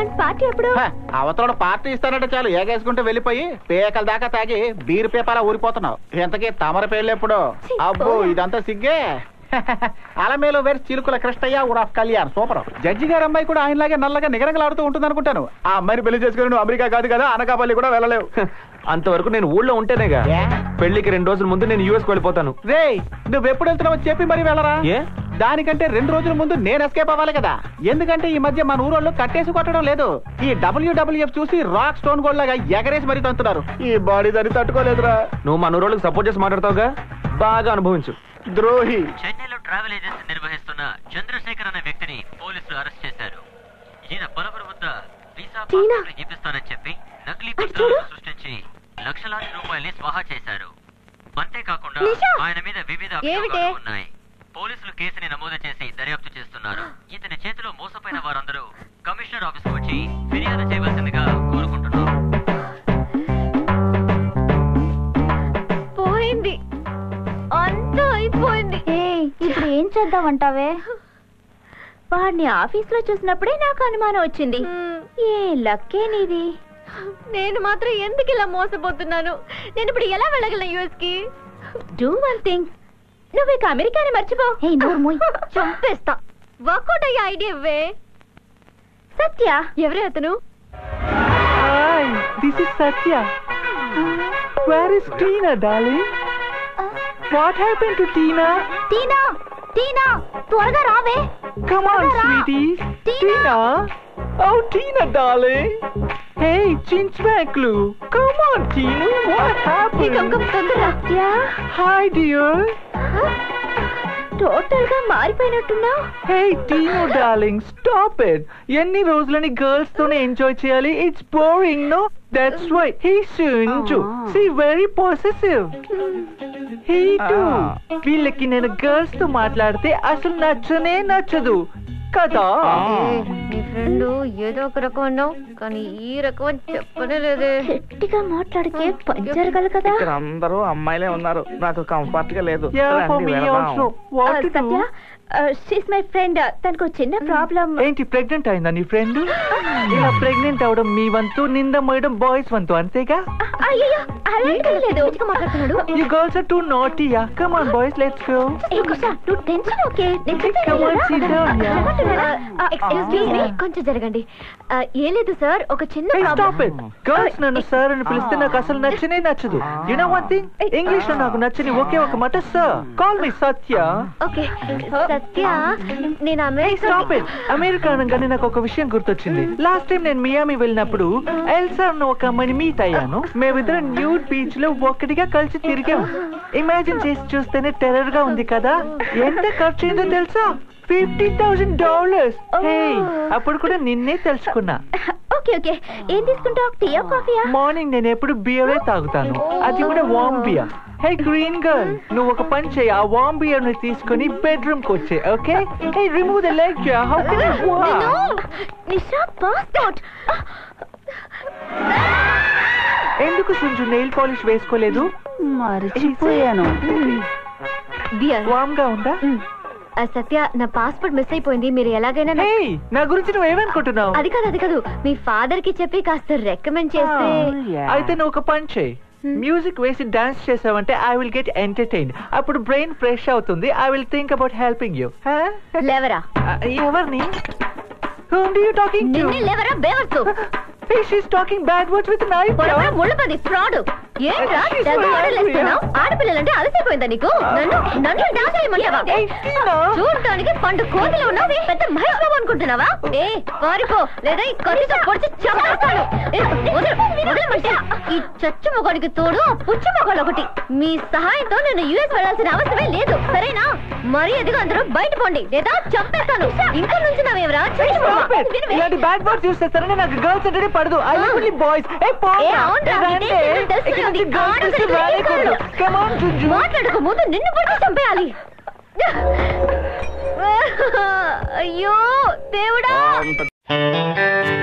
Plan party ఎప్పుడు హ, అవతల పార్టీ ఇస్తానంటే చాలు ఏగేసుకుంటూ వెళ్ళిపోయి పేకల దాకా తాగి బీరు పేపాలా ఊరిపోతున్నావు ఇంతకీ తమర పేర్లు ఎప్పుడు ఛీ, అబ్బో పోరా. ఇదంతా సిగ్గే అలమేలు వేరు చిలుకుల కృష్ణయ్య ఊర్ ఆఫ్ కళ్యాణ్ సూపర్ జడ్జి గారి అమ్మాయి కూడా ఆయనలాగే నల్లగా నిగరగలాడుతూ ఉంటుంది అనుకుంటాను ఆ అమ్మాయిని పెళ్లి చేసుకుని నువ్వు అమెరికా కాదు కదా అనకాపల్లి కూడా వెళ్ళలేవు అంతవరకు నేను ఊళ్ళో ఉంటేనేగా ఏ? పెళ్లికి రెండు రోజుల ముందు నేను యూఎస్ వెళ్ళిపోతాను రే నువ్వు ఎప్పుడు వెళ్తున్నావో చెప్పి మరి వెళ్ళరా ఏ దానికంటే రెండు రోజుల ముందు నేను ఎస్కేప్ అవ్వాలి కదా ఎందుకంటే ఈ మధ్య మన ఊరోళ్ళు కట్టేసి కొట్టడం లేదు ఈ డబ్ల్యూడబ్ల్యూఎఫ్ చూసి రాక్ స్టోన్ గోల్డ్ లాగా ఎగరేసి మరీ తంతున్నారు ఈ బాడీ దాన్ని తట్టుకోలేదురా నువ్వు మన ఊరోళ్ళకి సపోర్ట్ చేసి మాట్లాడతావుగా బాగా అనుభవించు ద్రోహి చెన్నైలో ట్రావెల్ ఏజెన్సీ నిర్వహిస్తున్న చంద్రశేఖర్ అనే వ్యక్తిని పోలీసులు అరెస్ట్ చేశారు ఈయన పలువురు వద్ద వీసా టీనా! పాస్పోర్ట్లు చూపిస్తానని చెప్పి నకిలీ అటు పత్రాలను చూడు. సృష్టించి లక్షలాది రూపాయల్ని స్వాహా చేశారు అంతేకాకుండా నిషా! ఆయన మీద వివిధ ఏమిటే? అభియోగాలు ఉన్నాయి పోలీసులు కేసుని నమోదు చేసి దర్యాప్తు చేస్తున్నారు ఇతని చేతిలో మోసపోయిన వారందరూ కమిషనర్ ఆఫీస్ వచ్చి ఫిర్యాదు చేయవలసిందిగా కోరుకుంటున్నాం పోయింది అంతా అయిపోయింది ఇప్పుడు ఏం చేద్దామంటావే వాడిని ఆఫీస్ లో చూసినప్పుడే నాకు అనుమానం వచ్చింది ఏ లక్కే నీది నేను మాత్రం ఎందుకు ఇలా మోసపోతున్నాను నేను ఇప్పుడు ఎలా వెళ్ళగలను యుఎస్ కి డూ వన్ థింగ్ నువ్వు ఇక అమెరికాని మర్చిపో చంపేస్తా వర్కౌట్ అయ్యే ఐడియా ఇవ్వే సత్య ఎవరే అతను hi this is Satya where is Tina darling what happen to Tina Tina Tina త్వరగా రావే కమ్ ఆన్ త్వరగా రా. Sweeties Tina. Tina oh Tina darling hey చించ్బ్యాక్లు కమ్ ఆన్ టీను what happen Satya hi dear total గా మారిపోయినట్టున్నావు హే టీను డార్లింగ్ స్టాప్ ఇట్ ఎన్ని రోజులని గర్ల్స్ తోనే ఎంజాయ్ చేయాలి it's boring no that's why he సింజు సి వెరీ పొసెసివ్ హీ టు వీళ్ళకి నేను గర్ల్స్ తో మాట్లాడితే అసలు నచ్చనే నచ్చదు కదా నీ ఫ్రెండ్ ఏదో ఒక రకం అన్నావు కానీ ఈ రకం అని చెప్పనే లేదే గట్టిగా మాట్లాడితే పని జరగాలి కదా ఇక్కడ అందరూ అమ్మాయిలే ఉన్నారు నాకు కంఫర్ట్ గా లేదు Yeah, for రండి, me వెళదాం. also. What to Satya do? She's my friend తనకు చిన్న ప్రాబ్లం ఏంటి ప్రెగ్నెంట్ అయిందా నీ ఫ్రెండ్ ఇలా ప్రెగ్నెంట్ అవడం మీ వంతు నింద మోయడం బాయ్స్ వంతు అంతేగా అయ్యో అలాంటిది లేదు మాట్లాడుతున్నాడు You girls are too naughty, yeah. Come on, boys, let's go. ఏ కుషా నువ్వు tension okay Come on, sit down, yeah. Excuse me కొంచెం జరగండి ఆ, ఏం లేదు సార్ ఒక చిన్న Hey, stop problem it. Girls నన్ను సార్ అని పిలిస్తే నాకు అసలు నచ్చనే నచ్చదు. You know one thing? English లో నాకు నచ్చని ఒకే ఒక మాట సార్. Call me సత్య. ఓకే సత్య నేను Hey, America stop it. America అనగానే నాకు ఒక విషయం గుర్తొచ్చింది. లాస్ట్ టైం నేను మియామి వెళ్ళినప్పుడు ఎల్సా అన్న ఒక అమ్మాయిని మీట్ అయ్యాను. మేమిద్దరం న్యూడ్ బీచ్ లో ఒక్కటిగా కలిసి తిరిగాం. ఇమాజిన్ చేసి చూస్తేనే టెర్రర్ గా ఉంది కదా ఎంత ఖర్చు అయిందో తెలుసా ఫిఫ్టీ థౌసండ్ డాలర్స్ అప్పుడు కూడా నిన్నే తెలుసుకున్నా ఓకే ఓకే ఏం తీసుకుంటావు టీయా కాఫీయా మార్నింగ్ నేను ఎప్పుడు బియరే తాగుతాను అది కూడా warm beer hey green girl నువ్వు ఒక పని చేయి ఆ వామ్ బియర్ ని తీసుకొని బెడ్రూమ్ కి వచ్చే okay hey remove the leg how can you Nisha passport ఎందుకు సుంజు నెయిల్ పాలిష్ వేసుకోలేదు మర్చిపోయాను డియర్ వామ్ గా ఉందా సత్య నా పాస్పోర్ట్ మిస్ అయిపోయింది మీరు ఎలాగైనా నా- హే నా గురించి నువ్వు ఏమనుకుంటున్నావు అది కాదు అది కాదు మీ ఫాదర్ కి చెప్పి కాస్త రికమెండ్ చేస్తే అయితే నువ్వు ఒక పని చేయి మ్యూజిక్ వేసి డాన్స్ చేసావంటే ఐ విల్ గెట్ ఎంటర్టైన్ అప్పుడు బ్రెయిన్ ఫ్రెష్ అవుతుంది I will think about helping you లేవరా ఎవరిని Whom do you talking to? నిన్నే లేవరా బేవర్సు Hey, she's talking bad words with an eye. పొరపాటు ముళ్ళపది ఫ్రాడ్ ఏంట్రా She's తెగ so ఓడలేస్తున్నావు angry. ఆడపిల్లలంటే అలసిపోయిందా నీకు నన్ను నన్ను డాన్స్ చేయమంటావా Hey, Tina. చూడటానికి పండు కోతిలో ఉన్నావు పెద్ద మహేష్ బాబు అనుకుంటున్నావా ఏ పారిపో లేదా ఈ కత్తితో పొడిచి చంపేస్తాను ఏ, వదలు, వదలమంటే ఈ చచ్చు మొగాడికి తోడు ఆ పుచ్చు మొగాడు ఒకటి మీ సహాయంతో నేను యుఎస్ వెళ్ళాల్సిన అవసరమే లేదు సరేనా మరి ఎదిగా అందరూ బయట పోండి లేదా చంపేస్తాను ఇంకా నుంచి నావేవరా Hey, stop it. ఇలాంటి బ్యాడ్ వర్డ్స్ యూస్ చేస్తారని నాకు గర్ల్స్ అంటేనే పడదు ఐ లవ్ ఓన్లీ బాయ్స్ ఏ ఏ, అవునురా, నీకేం తెలుసు, తెలుసు, నీ ఆడపిల్లలు రాలేకూడదు తెలియకూడదు. కమ్ ఆన్ జుంజు మాట్లాడక ముందు నిన్ను పట్టి చంపేయాలి అయ్యో దేవుడా